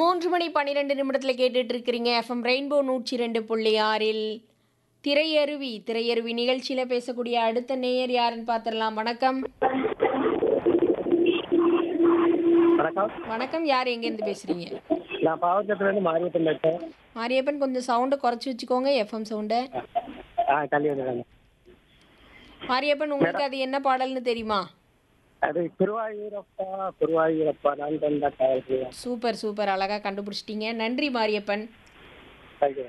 மூன்று மணி பன்னிரெண்டு நிமிடத்தில் கேட்டுட்டு இருக்கிறீங்க எஃப்எம் ரெயின்போ நூற்றி ரெண்டு புள்ளி ஆறில் திரையருவி திரையருவி நிகழ்ச்சியில் பேசக்கூடிய அடுத்த நேயர் யாருன்னு பார்த்துடலாம் வணக்கம் வணக்கம் வணக்கம் யார் எங்கேருந்து பேசுகிறீங்க நான் பாவச்சத்துலேருந்து மாரியப்பன் பேசுறேன் மாரியப்பன் கொஞ்சம் சவுண்டை குறைச்சி வச்சுக்கோங்க எஃப்எம் சவுண்டை ஆ தள்ளி வந்துடுறாங்க மாரியப்பன் உங்களுக்கு அது என்ன பாடல்னு தெரியுமா அது குருவாயூரப்பா குருவாயூரப்பா நான் தந்த காவல் சூப்பர் சூப்பர் அழகாக கண்டுபிடிச்சிட்டீங்க நன்றி மாரியப்பன் தேங்க்யூ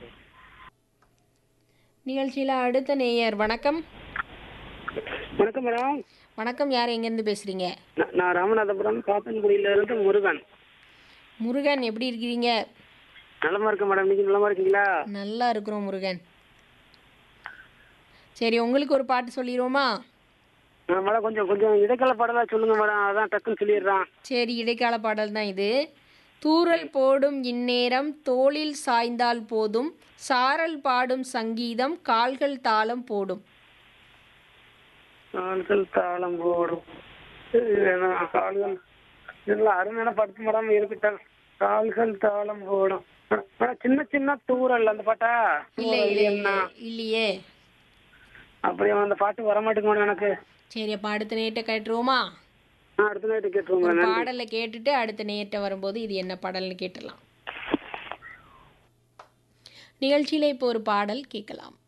நிகழ்ச்சியில் அடுத்த நேயர் வணக்கம் வணக்கம் மேடம் வணக்கம் யார் எங்கேருந்து பேசுகிறீங்க நான் நான் ராமநாதபுரம் காத்தன்குடியில இருந்து முருகன் முருகன் எப்படி இருக்கிறீங்க நலமா இருக்கேன் மேடம் நீங்க நலமா இருக்கீங்களா நல்லா இருக்கிறோம் முருகன் சரி உங்களுக்கு ஒரு பாட்டு சொல்லிடுவோமா ஆ, மேடம் கொஞ்சம் கொஞ்சம் இடைக்கால பாடலா சொல்லுங்க மேடம் அதான் டக்குன்னு சொல்லிடுறான் சரி இடைக்கால பாடல் தான் இது தூறல் போடும் இந்நேரம் தோளில் சாய்ந்தால் போதும் சாரல் பாடும் சங்கீதம் கால்கள் தாளம் போடும் கால்கள் தாளம் போடும் இது வேணாம், கால்கள் இல்லை அருமையான படுத்து மேடம் இருக்கட்டும் கால்கள் தாளம் போடும் மேடம், மேடம், சின்ன சின்ன தூரல் அந்த பாட்டா இல்லை இல்லை என்ன இல்லையே அப்படியே அந்த பாட்டு வர மாட்டேங்க மேடம் எனக்கு சரி அப்போ அடுத்த நேட்டை கேட்டுருவோமா நான் அடுத்த நைட்டு கேட்டுருவோம் ஒரு மேடம் பாடலை கேட்டுட்டு அடுத்த நேட்டை வரும்போது இது என்ன பாடல்னு கேட்டுடலாம் நிகழ்ச்சியில் இப்போ ஒரு பாடல் கேட்கலாம்